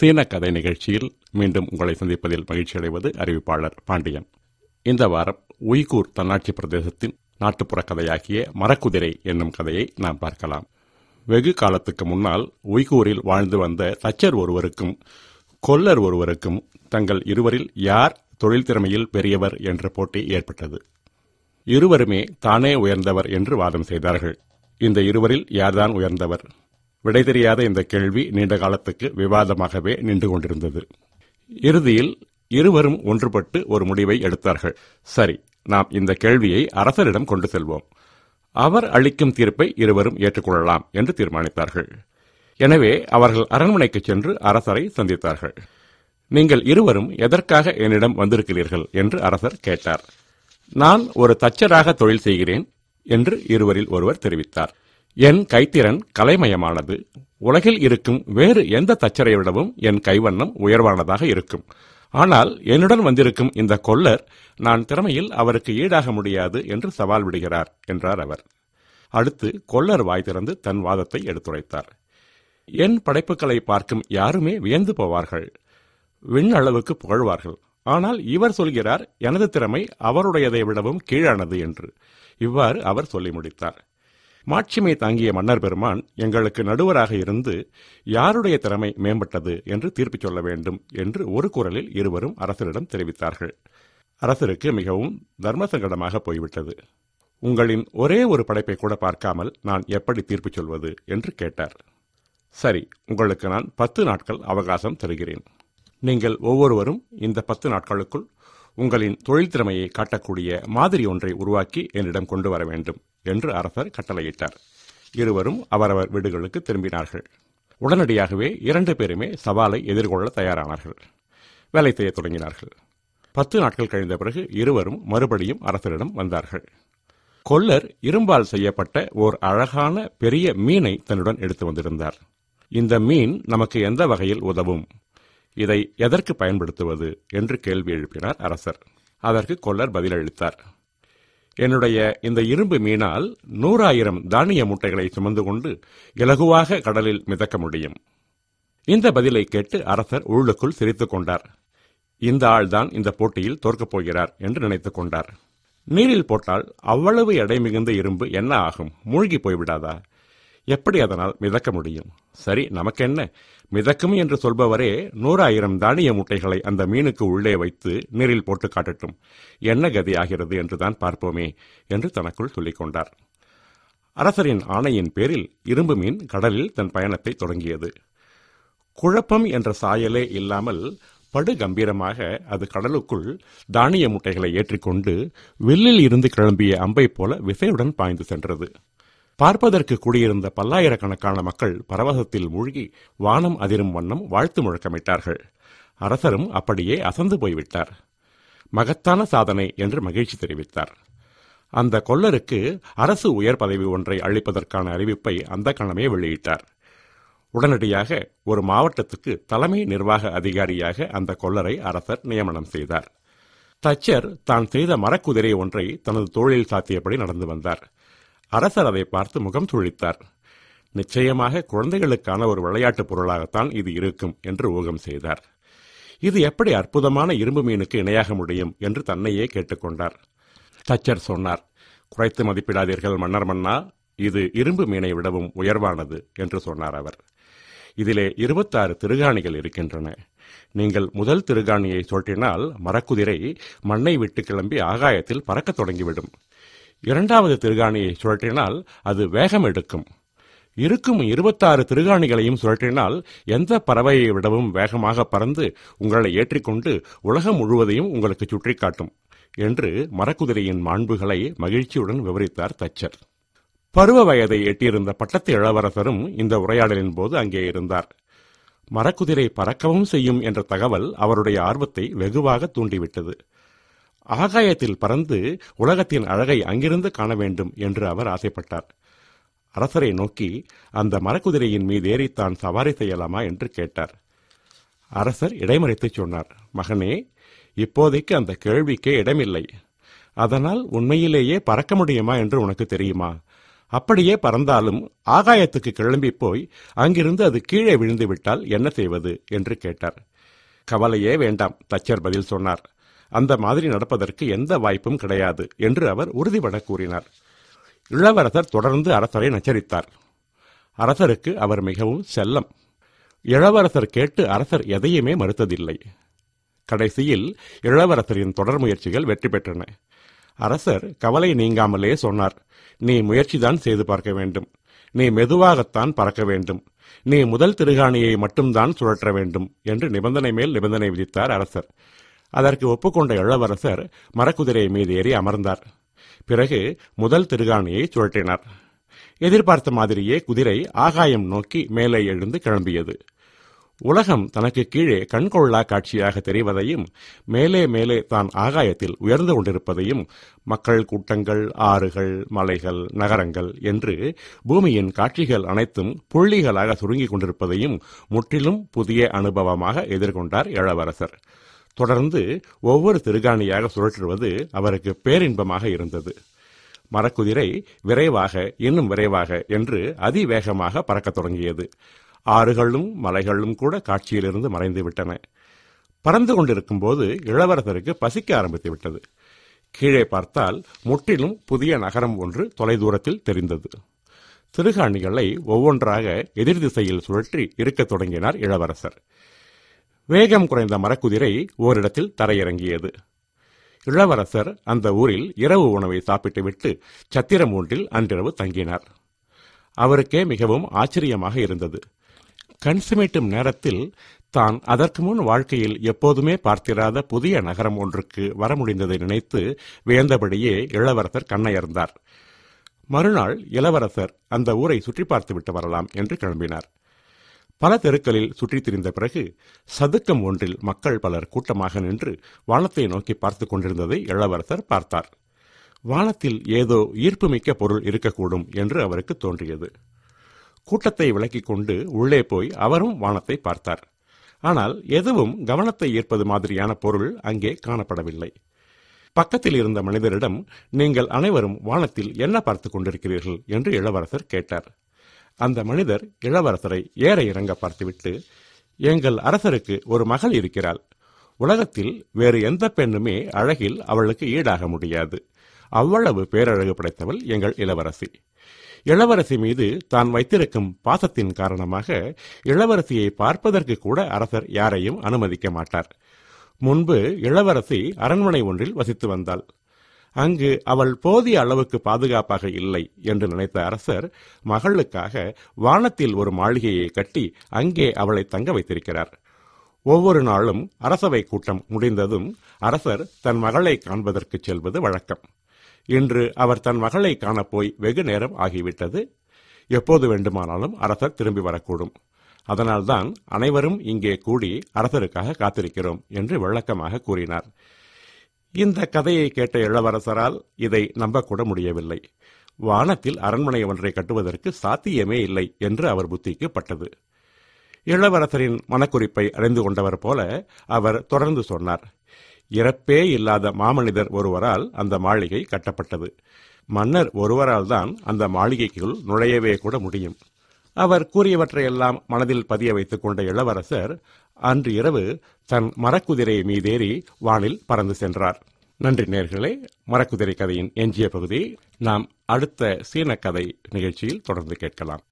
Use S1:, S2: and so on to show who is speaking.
S1: சீன கதை நிகழ்ச்சியில் மீண்டும் உங்களை சந்திப்பதில் மகிழ்ச்சி அடைவது அறிவிப்பாளர் பாண்டியன் இந்த வாரம் உய்கூர் தன்னாட்சி பிரதேசத்தின் நாட்டுப்புற கதையாகிய மரக்குதிரை என்னும் கதையை நாம் பார்க்கலாம் வெகு காலத்துக்கு முன்னால் உய்கூரில் வாழ்ந்து வந்த தச்சர் ஒருவருக்கும் கொல்லர் ஒருவருக்கும் தங்கள் இருவரில் யார் தொழில் திறமையில் பெரியவர் என்ற போட்டி ஏற்பட்டது இருவருமே தானே உயர்ந்தவர் என்று வாதம் செய்தார்கள் இந்த இருவரில் யார்தான் உயர்ந்தவர் விடை தெரியாத இந்த கேள்வி நீண்ட காலத்துக்கு விவாதமாகவே நின்று கொண்டிருந்தது இறுதியில் இருவரும் ஒன்றுபட்டு ஒரு முடிவை எடுத்தார்கள் சரி நாம் இந்த கேள்வியை அரசரிடம் கொண்டு செல்வோம் அவர் அளிக்கும் தீர்ப்பை இருவரும் ஏற்றுக்கொள்ளலாம் என்று தீர்மானித்தார்கள் எனவே அவர்கள் அரண்மனைக்கு சென்று அரசரை சந்தித்தார்கள் நீங்கள் இருவரும் எதற்காக என்னிடம் வந்திருக்கிறீர்கள் என்று அரசர் கேட்டார் நான் ஒரு தச்சராக தொழில் செய்கிறேன் என்று இருவரில் ஒருவர் தெரிவித்தார் என் கைத்திறன் கலைமயமானது உலகில் இருக்கும் வேறு எந்த தச்சரை விடவும் என் கைவண்ணம் உயர்வானதாக இருக்கும் ஆனால் என்னுடன் வந்திருக்கும் இந்த கொல்லர் நான் திறமையில் அவருக்கு ஈடாக முடியாது என்று சவால் விடுகிறார் என்றார் அவர் அடுத்து கொல்லர் வாய் திறந்து தன் வாதத்தை எடுத்துரைத்தார் என் படைப்புகளை பார்க்கும் யாருமே வியந்து போவார்கள் விண்ணளவுக்கு புகழ்வார்கள் ஆனால் இவர் சொல்கிறார் எனது திறமை அவருடையதை விடவும் கீழானது என்று இவ்வாறு அவர் சொல்லி முடித்தார் மாட்சிமை தாங்கிய மன்னர் பெருமான் எங்களுக்கு நடுவராக இருந்து யாருடைய திறமை மேம்பட்டது என்று தீர்ப்பு சொல்ல வேண்டும் என்று ஒரு குரலில் இருவரும் அரசரிடம் தெரிவித்தார்கள் அரசருக்கு மிகவும் தர்மசங்கடமாக போய்விட்டது உங்களின் ஒரே ஒரு படைப்பை கூட பார்க்காமல் நான் எப்படி தீர்ப்பு சொல்வது என்று கேட்டார் சரி உங்களுக்கு நான் பத்து நாட்கள் அவகாசம் தருகிறேன் நீங்கள் ஒவ்வொருவரும் இந்த பத்து நாட்களுக்குள் உங்களின் தொழில் திறமையை காட்டக்கூடிய மாதிரி ஒன்றை உருவாக்கி என்னிடம் கொண்டு வர வேண்டும் என்று அரசர் கட்டளையிட்டார் இருவரும் அவரவர் வீடுகளுக்கு திரும்பினார்கள் உடனடியாகவே இரண்டு பேருமே சவாலை எதிர்கொள்ள தயாரானார்கள் வேலை செய்ய தொடங்கினார்கள் பத்து நாட்கள் கழிந்த பிறகு இருவரும் மறுபடியும் அரசரிடம் வந்தார்கள் கொல்லர் இரும்பால் செய்யப்பட்ட ஓர் அழகான பெரிய மீனை தன்னுடன் எடுத்து வந்திருந்தார் இந்த மீன் நமக்கு எந்த வகையில் உதவும் இதை எதற்கு பயன்படுத்துவது என்று கேள்வி எழுப்பினார் அரசர் அதற்கு கொல்லர் பதிலளித்தார் என்னுடைய இந்த இரும்பு மீனால் நூறாயிரம் தானிய மூட்டைகளை சுமந்து கொண்டு இலகுவாக கடலில் மிதக்க முடியும் இந்த பதிலை கேட்டு அரசர் உள்ளுக்குள் சிரித்துக் கொண்டார் இந்த ஆள்தான் இந்த போட்டியில் தோற்கப் போகிறார் என்று நினைத்துக் கொண்டார் நீரில் போட்டால் அவ்வளவு எடை மிகுந்த இரும்பு என்ன ஆகும் மூழ்கி போய்விடாதா எப்படி அதனால் மிதக்க முடியும் சரி நமக்கென்ன மிதக்கும் என்று சொல்பவரே நூறாயிரம் தானிய மூட்டைகளை அந்த மீனுக்கு உள்ளே வைத்து நீரில் போட்டு காட்டட்டும் என்ன கதி ஆகிறது என்றுதான் பார்ப்போமே என்று தனக்குள் சொல்லிக் கொண்டார் அரசரின் ஆணையின் பேரில் இரும்பு மீன் கடலில் தன் பயணத்தை தொடங்கியது குழப்பம் என்ற சாயலே இல்லாமல் படு கம்பீரமாக அது கடலுக்குள் தானிய மூட்டைகளை ஏற்றிக்கொண்டு வில்லில் இருந்து கிளம்பிய அம்பை போல விசையுடன் பாய்ந்து சென்றது பார்ப்பதற்கு கூடியிருந்த பல்லாயிரக்கணக்கான மக்கள் பரவசத்தில் மூழ்கி வானம் அதிரும் வண்ணம் வாழ்த்து முழக்கமிட்டார்கள் அரசரும் அப்படியே அசந்து போய்விட்டார் மகத்தான சாதனை என்று மகிழ்ச்சி தெரிவித்தார் அந்த கொல்லருக்கு அரசு உயர் பதவி ஒன்றை அளிப்பதற்கான அறிவிப்பை அந்த கணமே வெளியிட்டார் உடனடியாக ஒரு மாவட்டத்துக்கு தலைமை நிர்வாக அதிகாரியாக அந்த கொல்லரை அரசர் நியமனம் செய்தார் தச்சர் தான் செய்த மரக்குதிரை ஒன்றை தனது தோளில் சாத்தியபடி நடந்து வந்தார் அரசர் அதை பார்த்து முகம் சுழித்தார் நிச்சயமாக குழந்தைகளுக்கான ஒரு விளையாட்டுப் பொருளாகத்தான் இது இருக்கும் என்று ஊகம் செய்தார் இது எப்படி அற்புதமான இரும்பு மீனுக்கு இணையாக முடியும் என்று தன்னையே கேட்டுக்கொண்டார் தச்சர் சொன்னார் குறைத்து மதிப்பிடாதீர்கள் மன்னர் மன்னா இது இரும்பு மீனை விடவும் உயர்வானது என்று சொன்னார் அவர் இதிலே இருபத்தாறு திருகாணிகள் இருக்கின்றன நீங்கள் முதல் திருகாணியை சொட்டினால் மரக்குதிரை மண்ணை விட்டு கிளம்பி ஆகாயத்தில் பறக்கத் தொடங்கிவிடும் இரண்டாவது திருகாணியை சுழற்றினால் அது வேகம் எடுக்கும் இருக்கும் இருபத்தாறு திருகாணிகளையும் சுழற்றினால் எந்த பறவையை விடவும் வேகமாக பறந்து உங்களை ஏற்றிக்கொண்டு உலகம் முழுவதையும் உங்களுக்கு சுற்றி காட்டும் என்று மரக்குதிரையின் மாண்புகளை மகிழ்ச்சியுடன் விவரித்தார் தச்சர் பருவ வயதை எட்டியிருந்த பட்டத்து இளவரசரும் இந்த உரையாடலின் போது அங்கே இருந்தார் மரக்குதிரை பறக்கவும் செய்யும் என்ற தகவல் அவருடைய ஆர்வத்தை வெகுவாக தூண்டிவிட்டது ஆகாயத்தில் பறந்து உலகத்தின் அழகை அங்கிருந்து காண வேண்டும் என்று அவர் ஆசைப்பட்டார் அரசரை நோக்கி அந்த மரக்குதிரையின் மீது ஏறி தான் சவாரி செய்யலாமா என்று கேட்டார் அரசர் இடைமறித்து சொன்னார் மகனே இப்போதைக்கு அந்த கேள்விக்கே இடமில்லை அதனால் உண்மையிலேயே பறக்க முடியுமா என்று உனக்கு தெரியுமா அப்படியே பறந்தாலும் ஆகாயத்துக்கு கிளம்பி போய் அங்கிருந்து அது கீழே விழுந்து விட்டால் என்ன செய்வது என்று கேட்டார் கவலையே வேண்டாம் தச்சர் பதில் சொன்னார் அந்த மாதிரி நடப்பதற்கு எந்த வாய்ப்பும் கிடையாது என்று அவர் உறுதிபட கூறினார் இளவரசர் தொடர்ந்து அரசரை நச்சரித்தார் அரசருக்கு அவர் மிகவும் செல்லம் இளவரசர் கேட்டு அரசர் எதையுமே மறுத்ததில்லை கடைசியில் இளவரசரின் தொடர் முயற்சிகள் வெற்றி பெற்றன அரசர் கவலை நீங்காமலே சொன்னார் நீ முயற்சிதான் செய்து பார்க்க வேண்டும் நீ மெதுவாகத்தான் பறக்க வேண்டும் நீ முதல் திருகாணியை மட்டும்தான் சுழற்ற வேண்டும் என்று நிபந்தனை மேல் நிபந்தனை விதித்தார் அரசர் அதற்கு ஒப்புக்கொண்ட இளவரசர் மரக்குதிரை மீது ஏறி அமர்ந்தார் பிறகு முதல் திருகாணியை சுழற்றினார் எதிர்பார்த்த மாதிரியே குதிரை ஆகாயம் நோக்கி மேலே எழுந்து கிளம்பியது உலகம் தனக்கு கீழே கண்கொள்ளா காட்சியாக தெரிவதையும் மேலே மேலே தான் ஆகாயத்தில் உயர்ந்து கொண்டிருப்பதையும் மக்கள் கூட்டங்கள் ஆறுகள் மலைகள் நகரங்கள் என்று பூமியின் காட்சிகள் அனைத்தும் புள்ளிகளாக சுருங்கிக் கொண்டிருப்பதையும் முற்றிலும் புதிய அனுபவமாக எதிர்கொண்டார் இளவரசர் தொடர்ந்து ஒவ்வொரு திருகாணியாக சுழற்றுவது அவருக்கு பேரின்பமாக இருந்தது மரக்குதிரை விரைவாக இன்னும் விரைவாக என்று அதிவேகமாக பறக்கத் தொடங்கியது ஆறுகளும் மலைகளும் கூட காட்சியிலிருந்து மறைந்து விட்டன பறந்து கொண்டிருக்கும் போது இளவரசருக்கு பசிக்க ஆரம்பித்து விட்டது கீழே பார்த்தால் முற்றிலும் புதிய நகரம் ஒன்று தொலைதூரத்தில் தெரிந்தது திருகாணிகளை ஒவ்வொன்றாக எதிர் திசையில் சுழற்றி இருக்கத் தொடங்கினார் இளவரசர் வேகம் குறைந்த மரக்குதிரை ஓரிடத்தில் தரையிறங்கியது இளவரசர் அந்த ஊரில் இரவு உணவை சாப்பிட்டுவிட்டு சத்திரம் ஒன்றில் அன்றிரவு தங்கினார் அவருக்கே மிகவும் ஆச்சரியமாக இருந்தது கண் சிமிட்டும் நேரத்தில் தான் அதற்கு முன் வாழ்க்கையில் எப்போதுமே பார்த்திராத புதிய நகரம் ஒன்றுக்கு வர முடிந்ததை நினைத்து வியந்தபடியே இளவரசர் கண்ணையர்ந்தார் மறுநாள் இளவரசர் அந்த ஊரை சுற்றி பார்த்துவிட்டு வரலாம் என்று கிளம்பினார் பல தெருக்களில் சுற்றித் திரிந்த பிறகு சதுக்கம் ஒன்றில் மக்கள் பலர் கூட்டமாக நின்று வானத்தை நோக்கி பார்த்துக் கொண்டிருந்ததை இளவரசர் பார்த்தார் வானத்தில் ஏதோ ஈர்ப்புமிக்க பொருள் இருக்கக்கூடும் என்று அவருக்கு தோன்றியது கூட்டத்தை விலக்கிக் கொண்டு உள்ளே போய் அவரும் வானத்தை பார்த்தார் ஆனால் எதுவும் கவனத்தை ஈர்ப்பது மாதிரியான பொருள் அங்கே காணப்படவில்லை பக்கத்தில் இருந்த மனிதரிடம் நீங்கள் அனைவரும் வானத்தில் என்ன பார்த்துக் கொண்டிருக்கிறீர்கள் என்று இளவரசர் கேட்டார் அந்த மனிதர் இளவரசரை ஏற இறங்க பார்த்துவிட்டு எங்கள் அரசருக்கு ஒரு மகள் இருக்கிறாள் உலகத்தில் வேறு எந்த பெண்ணுமே அழகில் அவளுக்கு ஈடாக முடியாது அவ்வளவு பேரழகு படைத்தவள் எங்கள் இளவரசி இளவரசி மீது தான் வைத்திருக்கும் பாசத்தின் காரணமாக இளவரசியை பார்ப்பதற்கு கூட அரசர் யாரையும் அனுமதிக்க மாட்டார் முன்பு இளவரசி அரண்மனை ஒன்றில் வசித்து வந்தாள் அங்கு அவள் போதிய அளவுக்கு பாதுகாப்பாக இல்லை என்று நினைத்த அரசர் மகளுக்காக வானத்தில் ஒரு மாளிகையை கட்டி அங்கே அவளை தங்க வைத்திருக்கிறார் ஒவ்வொரு நாளும் அரசவை கூட்டம் முடிந்ததும் அரசர் தன் மகளை காண்பதற்கு செல்வது வழக்கம் இன்று அவர் தன் மகளை காணப்போய் வெகு நேரம் ஆகிவிட்டது எப்போது வேண்டுமானாலும் அரசர் திரும்பி வரக்கூடும் அதனால்தான் அனைவரும் இங்கே கூடி அரசருக்காக காத்திருக்கிறோம் என்று விளக்கமாக கூறினார் இந்த கதையை கேட்ட இளவரசரால் இதை நம்பக்கூட முடியவில்லை வானத்தில் அரண்மனை ஒன்றை கட்டுவதற்கு சாத்தியமே இல்லை என்று அவர் புத்திக்கு பட்டது இளவரசரின் மனக்குறிப்பை அறிந்து கொண்டவர் போல அவர் தொடர்ந்து சொன்னார் இறப்பே இல்லாத மாமனிதர் ஒருவரால் அந்த மாளிகை கட்டப்பட்டது மன்னர் ஒருவரால் தான் அந்த மாளிகைக்குள் நுழையவே கூட முடியும் அவர் கூறியவற்றையெல்லாம் மனதில் பதிய வைத்துக் கொண்ட இளவரசர் அன்று இரவு தன் மரக்குதிரை மீதேறி வானில் பறந்து சென்றார் நன்றி நேர்களே மரக்குதிரை கதையின் எஞ்சிய பகுதி நாம் அடுத்த சீன கதை நிகழ்ச்சியில் தொடர்ந்து கேட்கலாம்